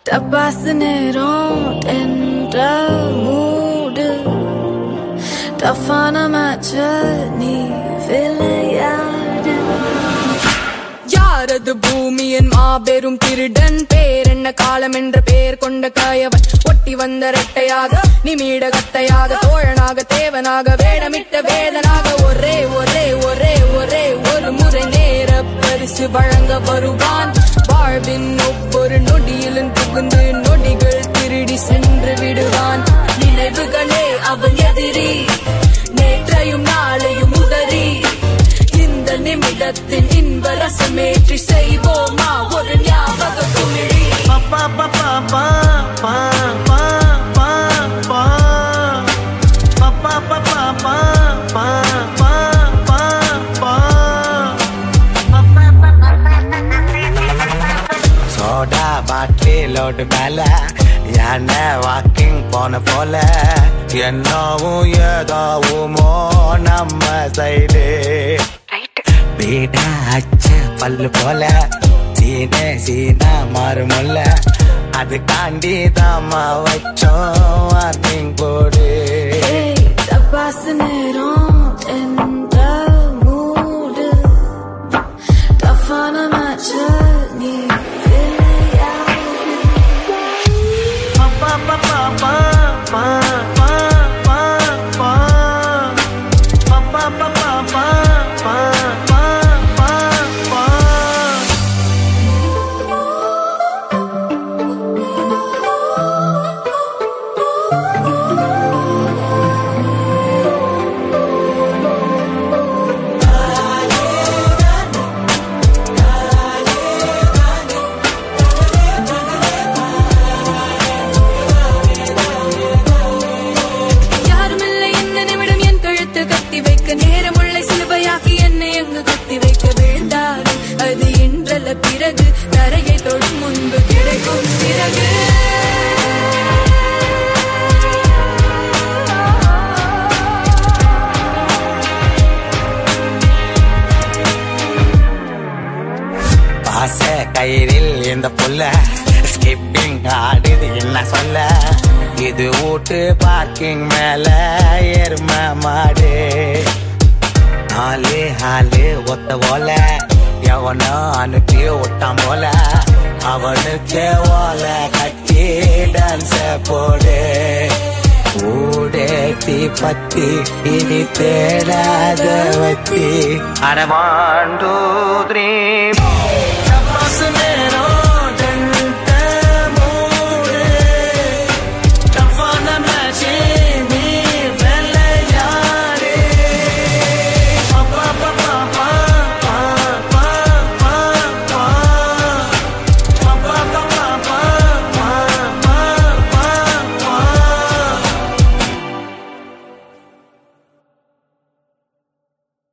டப்பாசு நேரம் என்ற மூடு டஃப்பான மேட்ச நீ விளையாடு யாரது பூமியின் மாபெரும் திருடன் பேர் என்ன காலம் என்ற பெயர் கொண்ட கயவன் ஒட்டி வந்த ரெட்டையாக நிமிட கத்தையாக தோழனாக தேவனாக வேடமிட்ட வேதனாக ஒரே ஒரே ஒரே ஒரே ஒரு முறை நேர பரிசு வழங்க வருவான் வாழ்வின் ஒவ்வொரு நொடியிலும் புகுந்து நொடிகள் திருடி சென்று விடுவான் நினைவுகளே அவன் எதிரி நேற்றையும் நாளையும் உதறி இந்த நிமிடத்தின் இன்ப ரசமேற்றி செய்வோமா ஒரு ஞாபக குமிழி Pa pa pa pa pa pa pa pa pa Pa pa pa pa pa pa pa pa pa soda bottle load மேல யானை வாக்கிங் போன போல என்னவும் ஏதாவுமோ நம்ம சைடு வீடா அச்ச பல்லு போல சீனே சீனா மாறுமுல்ல அது காண்டி தாமா வச்சோம் வார்னிங் போடு ஏய், டப்பாசு நேரம் என்ற மூடு டஃப்பான மேட்ச நீ விளையாடு Pa pa pa pa pa pa pa pa pa Pa pa pa pa pa pa pa pa pa யாருமில்லை இந்த நிமிடம் என் கழுத்து கட்டி வைக்க நேரமுள்ள சிலுவையாக்கி என்னை எங்கு கட்டி வைக்க விழுந்தாலும் அது இன்றல்ல பிறகு தரையை தொடும் முன்பு கிடைக்கும் சிறகு பாச கயிறில் இந்த புள்ள ஸ்கிப்பிங் ஆடுது என்ன சொல்ல இது வீட்டு பார்க்கிங் மேல எரும மாடு நாலு ஹாலு ஒத்த போல எவனோ அனுப்பி விட்டான் போல அவனுக்கு ஓல கட்டி டான்ஸ போடு ஊடேத்தி பத்தி இனி தேடாத வத்தி அரவாண்டூ த்ரீ